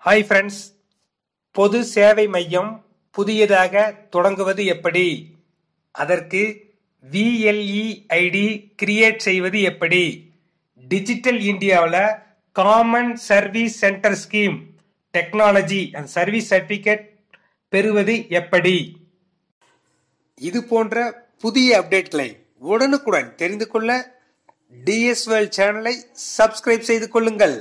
hi friends பொது சேவை மையம் புதியதாக தொடங்குவது எப்படி அதற்கு விஎல்இ ஐடி கிரியேட் செய்வது எப்படி டிஜிட்டல் இந்தியாவில் common service centre scheme technology and service certificate பெறுவது எப்படி இது போன்ற புதிய அப்டேட்களை உடனுக்குடன் தெரிந்து கொள்ள டிஎஸ்எல் சேனலை சப்ஸ்கிரைப் செய்து கொள்ளுங்கள்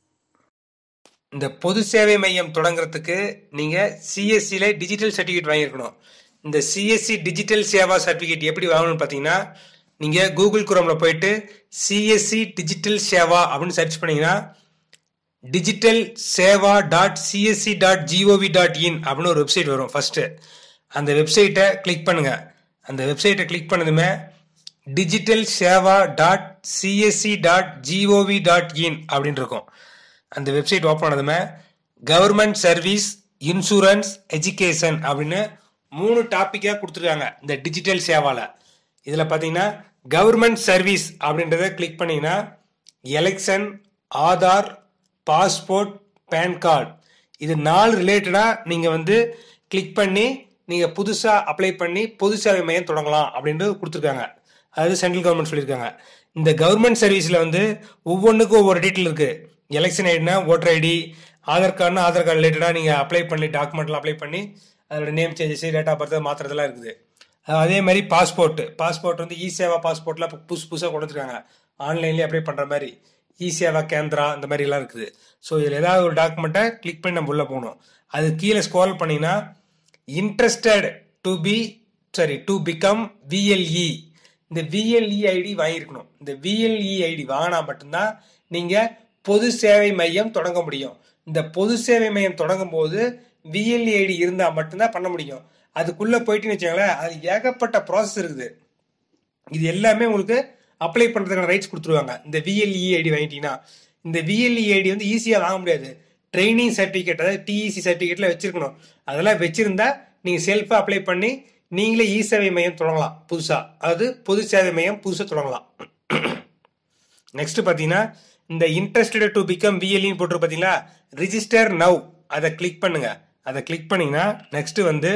இந்த பொது சேவை மையம் தொடங்குறதுக்கு நீங்கள் சிஎஸ்சியில் டிஜிட்டல் சர்டிஃபிகேட் வாங்கியிருக்கணும் இந்த சிஎஸ்சி டிஜிட்டல் சேவா சர்டிஃபிகேட் எப்படி வாங்கணும்னு பார்த்தீங்கன்னா நீங்கள் கூகுள் குரோமில் போயிட்டு சிஎஸ்சி டிஜிட்டல் சேவா அப்படின்னு சர்ச் பண்ணீங்கன்னா digital Seva dot CSC dot GOV dot in அப்படின்னு ஒரு வெப்சைட் வரும் ஃபஸ்ட்டு அந்த வெப்சைட்டை கிளிக் பண்ணுங்கள் அந்த வெப்சைட்டை கிளிக் பண்ணதுமே digital Seva dot CSC dot GOV dot in அப்படின்னு இருக்கும் அந்த வெப்சைட் ஓப்பன் ஆனதுமே கவர்மெண்ட் சர்வீஸ் இன்சூரன்ஸ் எஜுகேஷன் அப்படின்னு மூணு டாப்பிக்காக கொடுத்துருக்காங்க இந்த டிஜிட்டல் சேவாவில் இதில் பார்த்தீங்கன்னா கவர்மெண்ட் சர்வீஸ் அப்படின்றத கிளிக் பண்ணிங்கன்னா election Aadhaar passport PAN card இது நாலு ரிலேட்டடாக நீங்கள் வந்து கிளிக் பண்ணி நீங்கள் புதுசாக அப்ளை பண்ணி பொது சேவை மையம் தொடங்கலாம் அப்படின்ட்டு கொடுத்துருக்காங்க அதாவது சென்ட்ரல் கவர்மெண்ட் சொல்லியிருக்காங்க இந்த கவர்மெண்ட் சர்வீஸில் வந்து ஒவ்வொன்றுக்கும் ஒவ்வொரு டீட்டெயில் இருக்குது எலெக்ஷன் ஐடினா ஓட்டர் ஐடி ஆதார் கார்டுனா ஆதார் கார்டு ரிலேட்டடாக நீங்கள் அப்ளை பண்ணி டாக்குமெண்ட்லாம் அப்ளை பண்ணி அதோட name changes date of birth மாத்திரதெல்லாம் இருக்குது அதே மாதிரி பாஸ்போர்ட் பாஸ்போர்ட் வந்து இ சேவா பாஸ்போர்ட்லாம் இப்போ புதுசு புதுசாக கொடுத்துருக்காங்க ஆன்லைன்லேயே அப்ளை பண்ணுற மாதிரி இ சேவா கேந்திரா இந்த மாதிரிலாம் இருக்குது ஸோ இதில் ஏதாவது ஒரு டாக்குமெண்ட்டை கிளிக் பண்ணி நம்ம உள்ளே போகணும் அது கீழே ஸ்க்ரோல் பண்ணிங்கன்னா interested to be sorry to become VLE இந்த விஎல்இ ஐடி வாங்கியிருக்கணும் இந்த விஎல்இ ஐடி வாங்கினா மட்டும்தான் நீங்கள் பொது சேவை மையம் தொடங்க முடியும் இந்த பொது சேவை மையம் தொடங்கும் போது விஎல்இ ஐடி இருந்தால் மட்டும்தான் பண்ண முடியும் அதுக்குள்ளே போயிட்டுன்னு வச்சுக்கோங்களேன் அது ஏகப்பட்ட ப்ராசஸ் இருக்குது இது எல்லாமே உங்களுக்கு அப்ளை பண்ணுறதுக்கான ரைட்ஸ் கொடுத்துருவாங்க இந்த விஎல்இ ஐடி வாங்கிட்டீங்கன்னா இந்த விஎல்இ ஐடி வந்து ஈஸியாக வாங்க முடியாது ட்ரைனிங் சர்டிஃபிகேட் அதாவது டிஇசி சர்டிஃபிகேட்டில் வச்சிருக்கணும் அதெல்லாம் வச்சிருந்தா நீங்கள் செல்ஃபாக அப்ளை பண்ணி நீங்களே இ சேவை மையம் தொடங்கலாம் புதுசாக அதாவது பொது சேவை மையம் புதுசாக தொடங்கலாம் நெக்ஸ்ட் பார்த்தீங்கன்னா இந்த இன்ட்ரெஸ்டட் டு பிகம் விஎல்இன்னு போட்டு பார்த்தீங்களா ரிஜிஸ்டர் நவ் அதை கிளிக் பண்ணுங்க அதை கிளிக் பண்ணீங்கன்னா நெக்ஸ்ட் வந்து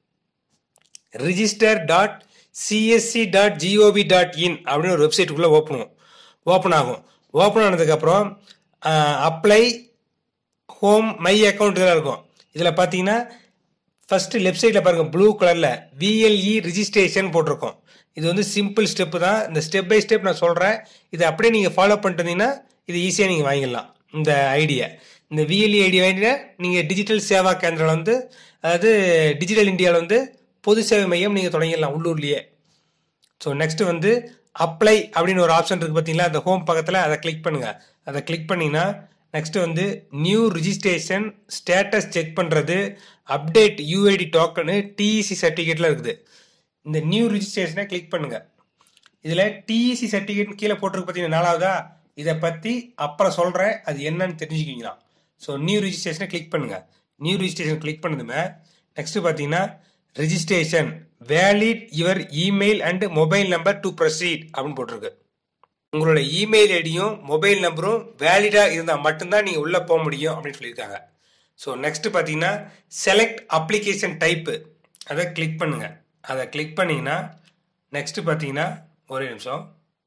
register dot CSC dot GOV dot in அப்படின்னு ஒரு வெப்சைட்டுக்குள்ளே ஓப்பன் ஓப்பன் ஆகும் ஓப்பன் ஆனதுக்கப்புறம் அப்ளை ஹோம் மை அக்கௌண்ட் இதெல்லாம் இருக்கும் இதில் பார்த்தீங்கன்னா ஃபஸ்ட்டு லெஃப்ட் சைடில் பாருங்கள் ப்ளூ கலரில் விஎல்இ ரிஜிஸ்ட்ரேஷன் போட்டிருக்கோம் இது வந்து சிம்பிள் ஸ்டெப்பு தான் இந்த ஸ்டெப் பை ஸ்டெப் நான் சொல்கிறேன் இதை அப்படியே நீங்கள் ஃபாலோ பண்ணிட்டீங்கன்னா இது ஈஸியாக நீங்கள் வாங்கிடலாம் இந்த ஐடியா இந்த விஎல்இ ஐடி வாங்கிட்டு நீங்கள் டிஜிட்டல் சேவா கேந்திரம் வந்து அதாவது டிஜிட்டல் இந்தியாவில் வந்து பொது சேவை மையம் நீங்கள் தொடங்கிடலாம் உள்ளூர்லேயே ஸோ நெக்ஸ்ட்டு வந்து அப்ளை அப்படின்னு ஒரு ஆப்ஷன் இருக்குது பார்த்தீங்களா அந்த ஹோம் பக்கத்தில் அதை கிளிக் பண்ணுங்கள் அதை கிளிக் பண்ணிங்கன்னா நெக்ஸ்ட் வந்து நியூ ரிஜிஸ்ட்ரேஷன் ஸ்டேட்டஸ் செக் பண்ணுறது அப்டேட் யூஐடி டோக்கனு டிஇசி சர்டிஃபிகேட்டில் இருக்குது இந்த நியூ ரிஜிஸ்ட்ரேஷனை கிளிக் பண்ணுங்கள் இதில் டிஇசி சர்டிஃபிகேட் கீழே போட்டிருக்கு பார்த்தீங்கன்னா நாலாவதா இதை பற்றி அப்புறம் சொல்கிறேன் அது என்னன்னு தெரிஞ்சுக்கிங்களா ஸோ நியூ ரிஜிஸ்ட்ரேஷனை கிளிக் பண்ணுங்கள் நியூ ரிஜிஸ்ட்ரேஷன் கிளிக் பண்ணதுமே நெக்ஸ்ட் பார்த்தீங்கன்னா registration valid your email and mobile number to proceed அப்படின்னு போட்டிருக்கு உங்களோட இமெயில் ஐடியும் மொபைல் நம்பரும் வேலிடாக இருந்தால் மட்டும்தான் நீங்கள் உள்ளே போக முடியும் அப்படின்னு சொல்லியிருக்காங்க ஸோ நெக்ஸ்ட் பார்த்தீங்கன்னா செலக்ட் அப்ளிகேஷன் டைப்பு அதை கிளிக் பண்ணுங்கள் அதை கிளிக் பண்ணிங்கன்னா நெக்ஸ்ட் பார்த்தீங்கன்னா ஒரே நிமிஷம்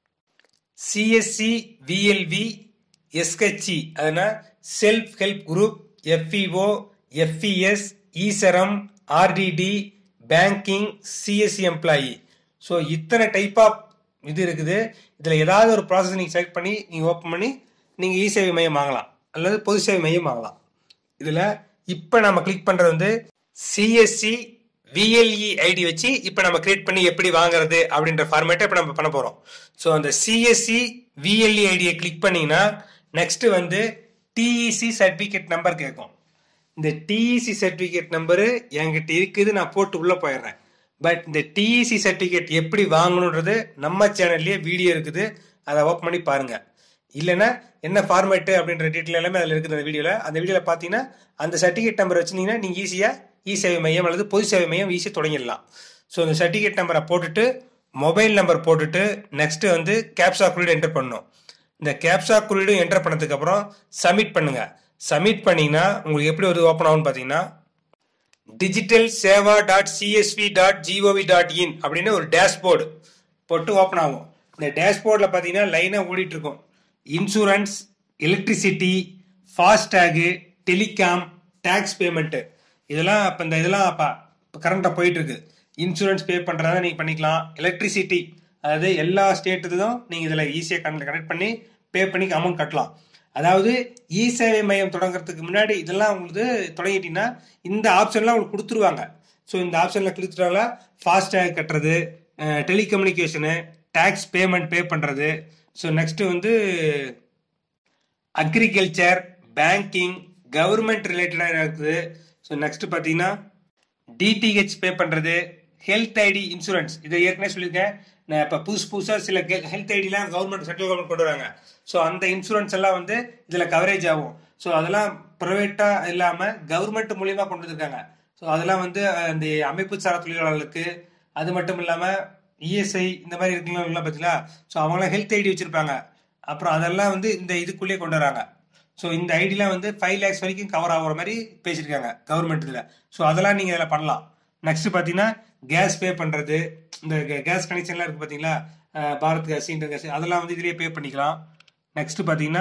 சிஎஸ்சி விஎல்வி எஸ்ஹெச்சி அதனால் self help group FEO FES ஈசரம் RDT banking CSC employee so இத்தனை டைப் ஆஃப் இது இருக்குது இதில் ஏதாவது ஒரு ப்ராசஸ் நீங்கள் செலக்ட் பண்ணி நீங்கள் ஓப்பன் பண்ணி நீங்கள் இ சேவை மையம் வாங்கலாம் அல்லது பொது சேவை மையம் வாங்கலாம் இதில் இப்போ நம்ம கிளிக் பண்ணுறது வந்து சிஎஸ்சி விஎல்இ ஐடி வச்சு இப்போ நம்ம கிரியேட் பண்ணி எப்படி வாங்குறது அப்படின்ற ஃபார்மேட்டை இப்போ நம்ம பண்ண போகிறோம் ஸோ அந்த சிஎஸ்சி விஎல்இ ஐடியை கிளிக் பண்ணிங்கன்னா நெக்ஸ்ட்டு வந்து டிஇசி சர்டிஃபிகேட் நம்பர் கேட்கும் இந்த டிஇசி சர்டிஃபிகேட் நம்பரு என்கிட்ட இருக்குது நான் போட்டு உள்ளே போயிடுறேன் பட் இந்த டிஇசி சர்டிஃபிகேட் எப்படி வாங்கணுன்றது நம்ம சேனல்லையே வீடியோ இருக்குது அதை ஓப்பன் பண்ணி பாருங்கள் இல்லைன்னா என்ன ஃபார்மேட்டு அப்படின்ற டீட்டெயில் எல்லாமே அதில் இருக்குது அந்த வீடியோவில் அந்த வீடியோவில் பார்த்தீங்கன்னா அந்த சர்டிஃபிகேட் நம்பர் வச்சுருந்தீங்கன்னா நீங்கள் ஈஸியாக இ சேவை மையம் அல்லது பொது சேவை மையம் ஈஸியாக தொடங்கிடலாம் ஸோ அந்த சர்டிஃபிகேட் நம்பரை போட்டுட்டு மொபைல் நம்பர் போட்டுட்டு நெக்ஸ்ட்டு வந்து கேப்சா குறியீடு என்டர் பண்ணணும் இந்த கேப்சா குறியீடு என்டர் பண்ணதுக்கப்புறம் சப்மிட் பண்ணுங்கள் சப்மிட் பண்ணீங்கன்னா உங்களுக்கு எப்படி ஒரு ஓப்பன் ஆகும்னு பார்த்தீங்கன்னா digital Seva dot CSC dot GOV dot in அப்படின்னு ஒரு டேஷ்போர்டு போட்டு ஓப்பன் ஆகும் இந்த டேஷ்போர்டில் பார்த்தீங்கன்னா லைனாக ஓடிட்டு இருக்கும் insurance electricity FASTag telecom tax payment இதெல்லாம் இப்போ இந்த இதெல்லாம் அப்போ இப்போ கரண்ட்டாக போயிட்டு இருக்கு இன்சூரன்ஸ் பே பண்ணுறதா நீங்கள் பண்ணிக்கலாம் எலக்ட்ரிசிட்டி அதாவது எல்லா ஸ்டேட்டுக்கும் நீங்கள் இதில் ஈஸியாக கனெக்ட் கனெக்ட் பண்ணி பே பண்ணி அமௌண்ட் கட்டலாம் அதாவது இ சேவை மையம் தொடங்குறதுக்கு முன்னாடி இதெல்லாம் உங்களுக்கு தொடங்கிட்டீங்கன்னா இந்த ஆப்ஷன்லாம் உங்களுக்கு கொடுத்துருவாங்க ஸோ இந்த ஆப்ஷனில் கிளிக்கிறாங்களா ஃபாஸ்டேக் கட்டுறது டெலிகம்யூனிகேஷனு டேக்ஸ் பேமெண்ட் பே பண்ணுறது ஸோ நெக்ஸ்ட்டு வந்து அக்ரிகல்ச்சர் பேங்கிங் கவர்மெண்ட் ரிலேட்டடாக இருக்குது ஸோ நெக்ஸ்ட் பார்த்தீங்கன்னா டிடிஹெச் பே பண்ணுறது ஹெல்த் ஐடி இன்சூரன்ஸ் இதை ஏற்கனவே சொல்லியிருக்கேன் நான் இப்போ புதுசு புதுசாக சில ஹெல்த் ஐடிலாம் கவர்மெண்ட் சென்ட்ரல் கவர்மெண்ட் கொண்டு வராங்க ஸோ அந்த இன்சூரன்ஸ் எல்லாம் வந்து இதில் கவரேஜ் ஆகும் ஸோ அதெல்லாம் ப்ரைவேட்டாக இல்லாமல் கவர்மெண்ட் மூலியமாக கொண்டு வந்திருக்காங்க ஸோ அதெல்லாம் வந்து அந்த அமைப்பு சாரா தொழிலாளர்களுக்கு அது மட்டும் இல்லாமல் இஎஸ்ஐ இந்த மாதிரி இருக்குங்களா பார்த்தீங்களா ஸோ அவங்களாம் ஹெல்த் ஐடி வச்சுருப்பாங்க அப்புறம் அதெல்லாம் வந்து இந்த இதுக்குள்ளேயே கொண்டு வராங்க ஸோ இந்த ஐடிலாம் வந்து ஃபைவ் லேக்ஸ் வரைக்கும் கவர் ஆகிற மாதிரி பேசியிருக்காங்க கவர்மெண்ட் இதில் ஸோ அதெல்லாம் நீங்கள் இதில் பண்ணலாம் நெக்ஸ்ட் பார்த்தீங்கன்னா கேஸ் பே பண்ணுறது இந்த கேஸ் கனெக்ஷன்லாம் இருக்குது பார்த்தீங்களா பாரத் கேஸ் இண்டர் கேஸ் அதெல்லாம் வந்து இதுலேயே பே பண்ணிக்கலாம் நெக்ஸ்ட் பார்த்தீங்கன்னா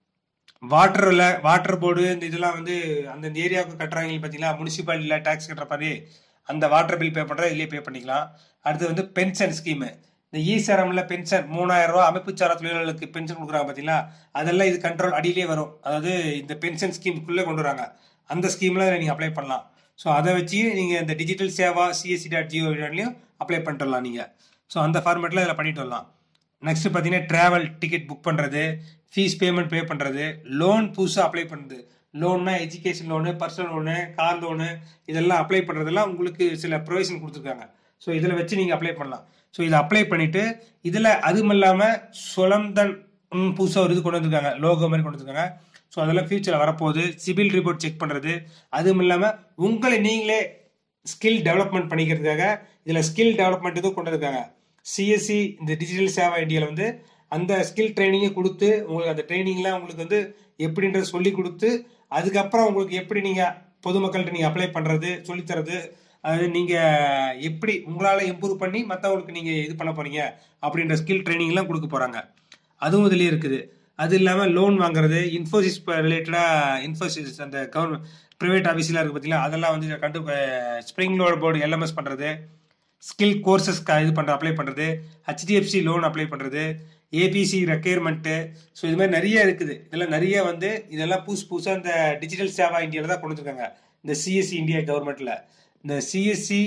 வாட்டரில் வாட்டர் போர்டு இந்த இதெல்லாம் வந்து அந்த ஏரியாவுக்கு கட்டுறாங்க பார்த்தீங்களா முனிசிபாலிட்டியில் டேக்ஸ் கட்டுற மாதிரி அந்த வாட்டர் பில் பே பண்ணுறத இதுலேயே பே பண்ணிக்கலாம் அடுத்து வந்து பென்ஷன் ஸ்கீமு இந்த ஈசரம்ல பென்ஷன் மூணாயிரம் ரூபா அமைப்புச்சாரா தொழிலாளர்களுக்கு பென்ஷன் கொடுக்குறாங்க பார்த்தீங்களா அதெல்லாம் இது கண்ட்ரோல் அடியிலே வரும் அதாவது இந்த பென்ஷன் ஸ்கீமுக்குள்ளே கொண்டு வராங்க அந்த ஸ்கீமில் நீங்கள் அப்ளை பண்ணலாம் ஸோ அதை வச்சு நீங்கள் இந்த digital Seva CSC dot GO டாட்லையும் அப்ளை பண்ணிட்டு வரலாம் நீங்கள் ஸோ அந்த ஃபார்மேட்டில் இதில் பண்ணிட்டு வரலாம் நெக்ஸ்ட் பார்த்தீங்கன்னா ட்ராவல் டிக்கெட் புக் பண்ணுறது ஃபீஸ் பேமெண்ட் பே பண்ணுறது லோன் புதுசாக அப்ளை பண்ணுறது லோன்னா education loan personal loan car loan இதெல்லாம் அப்ளை பண்ணுறதெல்லாம் உங்களுக்கு சில ப்ரொவிஷன் கொடுத்துருக்காங்க ஸோ இதில் வச்சு நீங்கள் அப்ளை பண்ணலாம் ஸோ இதை அப்ளை பண்ணிவிட்டு இதில் அதுவும் இல்லாமல் சுலந்தன் புதுசாக ஒரு இது கொண்டு வந்திருக்காங்க லோகோ மாதிரி கொண்டு வந்திருக்காங்க ஸோ அதெல்லாம் ஃபியூச்சரில் வரப்போகுது சிபில் ரிப்போர்ட் செக் பண்ணுறது அதுவும் இல்லாமல் உங்களை நீங்களே ஸ்கில் டெவலப்மெண்ட் பண்ணிக்கிறதுக்காக இதில் ஸ்கில் டெவலப்மெண்ட் இதுவும் கொண்டு வந்திருக்காங்க சிஎஸ்சி இந்த டிஜிட்டல் சேவா இந்தியாவில் வந்து அந்த ஸ்கில் ட்ரைனிங்கை கொடுத்து உங்களுக்கு அந்த ட்ரைனிங்லாம் உங்களுக்கு வந்து எப்படின்றத சொல்லி கொடுத்து அதுக்கப்புறம் உங்களுக்கு எப்படி நீங்கள் பொதுமக்கள்கிட்ட நீங்கள் அப்ளை பண்ணுறது சொல்லித்தரது அது நீங்கள் எப்படி உங்களால் இம்ப்ரூவ் பண்ணி மற்றவங்களுக்கு நீங்கள் இது பண்ண போகிறீங்க அப்படின்ற ஸ்கில் ட்ரைனிங்லாம் கொடுக்க போகிறாங்க அதுவும் இதுலேயே இருக்குது அது இல்லாமல் லோன் வாங்குறது இன்ஃபோசிஸ் ரிலேட்டடாக இன்ஃபோசிஸ் அந்த கவர்மெண்ட் ப்ரைவேட் ஆஃபீஸ்லாம் இருக்குது பார்த்தீங்களா அதெல்லாம் வந்து கண்டு ஸ்ப்ரிங் லோட் போர்டு எல்எம்எஸ் பண்ணுறது ஸ்கில் கோர்சஸ் இது பண்ணுற அப்ளை பண்ணுறது ஹெச்டிஎஃப்சி லோன் அப்ளை பண்ணுறது ஏபிசி ரெக்யர்மெண்ட்டு ஸோ இது மாதிரி நிறைய இருக்குது இதெல்லாம் நிறைய வந்து இதெல்லாம் புதுசு புதுசாக இந்த டிஜிட்டல் சேவா இந்தியாவில் தான் கொண்டு வந்திருக்காங்க இந்த சிஎஸ்சி இந்தியா கவர்மெண்ட்டில் இந்த சிஎஸ்சி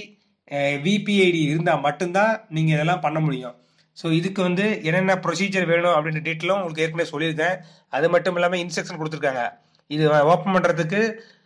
விபிஐடி இருந்தால் மட்டும்தான் நீங்கள் இதெல்லாம் பண்ண முடியும் ஸோ இதுக்கு வந்து என்னென்ன ப்ரொசீஜர் வேணும் அப்படின்ற டீட்டெயிலும் உங்களுக்கு ஏற்கனவே சொல்லியிருக்கேன் அது மட்டும் இல்லாமல் இன்ஸ்ட்ரக்ஷன் கொடுத்துருக்காங்க இது ஓப்பன் பண்ணுறதுக்கு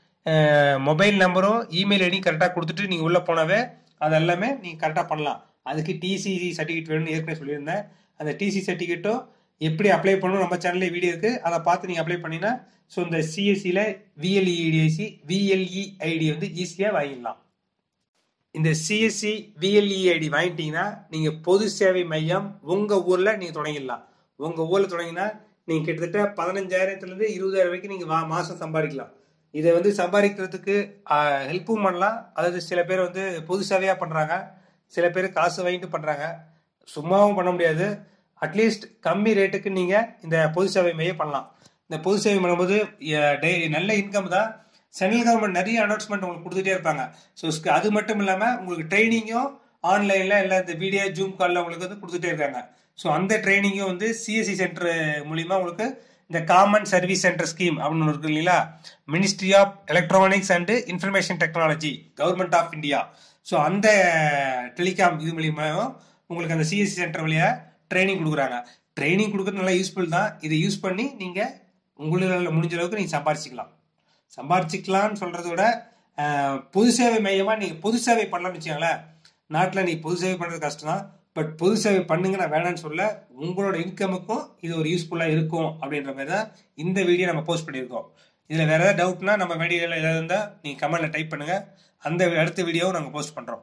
மொபைல் நம்பரும் இமெயில் ஐடியும் கரெக்டாக கொடுத்துட்டு நீங்கள் உள்ளே போனாவே அது எல்லாமே நீங்கள் கரெக்டாக பண்ணலாம் அதுக்கு டிசிசி சர்டிஃபிகேட் வேணும்னு ஏற்கனவே சொல்லியிருந்தேன் அந்த டிசி சர்டிஃபிகேட்டும் எப்படி அப்ளை பண்ணணும் நம்ம சேனல்லே வீடியோ இருக்குது அதை பார்த்து நீங்கள் அப்ளை பண்ணினா ஸோ இந்த சிஎஸ்சியில் விஎல்இடிஐசி விஎல்இஐடி வந்து ஈஸியாக வாங்கிடலாம் இந்த சிஎஸ்சி விஎல்இஐடி வாங்கிட்டீங்கன்னா நீங்கள் பொது சேவை மையம் உங்கள் ஊரில் நீங்கள் தொடங்கிடலாம் உங்கள் ஊரில் தொடங்கினா நீங்கள் கிட்டத்தட்ட பதினஞ்சாயிரத்துலேருந்து இருபதாயிரம் வரைக்கும் நீங்கள் மா மாதம் சம்பாதிக்கலாம் இதை வந்து சம்பாதிக்கிறதுக்கு ஹெல்ப்பும் பண்ணலாம் அதாவது சில பேர் வந்து பொது சேவையாக பண்ணுறாங்க சில பேர் காசு வாங்கிட்டு பண்ணுறாங்க சும்மாவும் பண்ண முடியாது அட்லீஸ்ட் கம்மி ரேட்டுக்கு நீங்கள் இந்த பொது சேவை மையம் பண்ணலாம் இந்த பொது சேவை பண்ணும்போது டே நல்ல இன்கம் தான் சென்ட்ரல் கவர்மெண்ட் நிறைய அனௌன்ஸ்மெண்ட் உங்களுக்கு கொடுத்துட்டே இருப்பாங்க ஸோ அது மட்டும் இல்லாமல் உங்களுக்கு ட்ரைனிங்கும் ஆன்லைனில் இல்லை இந்த வீடியோ ஜூம் காலில் உங்களுக்கு வந்து கொடுத்துட்டே இருக்காங்க ஸோ அந்த ட்ரைனிங்கும் வந்து சிஎஸ்சி சென்டர் மூலிமா உங்களுக்கு இந்த காமன் சர்வீஸ் சென்டர் ஸ்கீம் அப்படின்னு ஒன்று இருக்கு இல்லைங்களா ministry of electronics and information technology government of India so அந்த டெலிகாம் இது மூலியமாகவும் உங்களுக்கு அந்த சிஎஸ்சி சென்டர் வழியாக ட்ரைனிங் கொடுக்குறாங்க ட்ரைனிங் கொடுக்குறது நல்லா யூஸ்ஃபுல் தான் இதை யூஸ் பண்ணி நீங்கள் உங்களால் முடிஞ்ச அளவுக்கு நீங்கள் சம்பாரிச்சிக்கலாம் சம்பாரிச்சிக்கலாம்னு சொல்கிறத விட பொது சேவை மையமாக நீங்கள் பொது சேவை பண்ணலாம்னு வச்சுக்கோங்களேன் நாட்டில் நீங்கள் பொது சேவை பண்ணுறது கஷ்டம் தான் பட் பொது சேவை பண்ணுங்க நான் வேணான்னு சொல்ல உங்களோட இன்கமுக்கும் இது ஒரு யூஸ்ஃபுல்லாக இருக்கும் அப்படின்ற மாதிரி தான் இந்த வீடியோ நம்ம போஸ்ட் பண்ணியிருக்கோம் இதில் வேறு ஏதாவது டவுட்னா நம்ம வீடியோவில் ஏதாவது இருந்தால் நீங்கள் கமெண்ட்டில் டைப் பண்ணுங்கள் அந்த அடுத்த வீடியோவும் நாங்கள் போஸ்ட் பண்ணுறோம்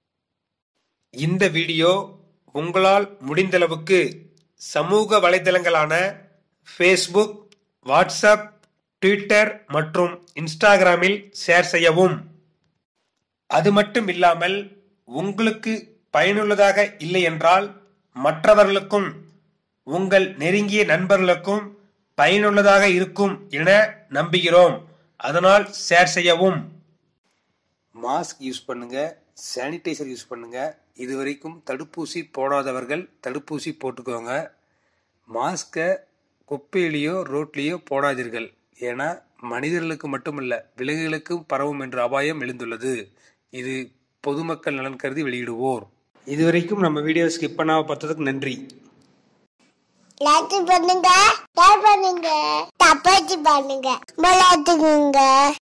இந்த வீடியோ உங்களால் முடிந்தளவுக்கு சமூக வலைதளங்களான ஃபேஸ்புக் வாட்ஸ்அப் ட்விட்டர் மற்றும் இன்ஸ்டாகிராமில் ஷேர் செய்யவும் அது மட்டும் இல்லாமல் உங்களுக்கு பயனுள்ளதாக இல்லை என்றால் மற்றவர்களுக்கும் உங்கள் நெருங்கிய நண்பர்களுக்கும் பயனுள்ளதாக இருக்கும் என நம்புகிறோம் அதனால் ஷேர் செய்யவும் மாஸ்க் யூஸ் பண்ணுங்க சானிடைசர் யூஸ் பண்ணுங்க இது வரைக்கும் தடுப்பூசி போடாதவர்கள் தடுப்பூசி போட்டுக்கோங்க மாஸ்கை குப்பையிலேயோ ரோட்லேயோ போடாதீர்கள் ஏன்னா மனிதர்களுக்கு மட்டுமல்ல விலங்குகளுக்கும் பரவும் என்ற அபாயம் எழுந்துள்ளது இது பொதுமக்கள் நலன் கருதி வெளியிடுவோர் இதுவரைக்கும் நம்ம வீடியோ ஸ்கிப் பண்ணாம பார்த்ததுக்கு நன்றி லைக் பண்ணுங்க ஷேர் பண்ணுங்க தப்பாச்சு பண்ணுங்க விளையாட்டுக்குங்க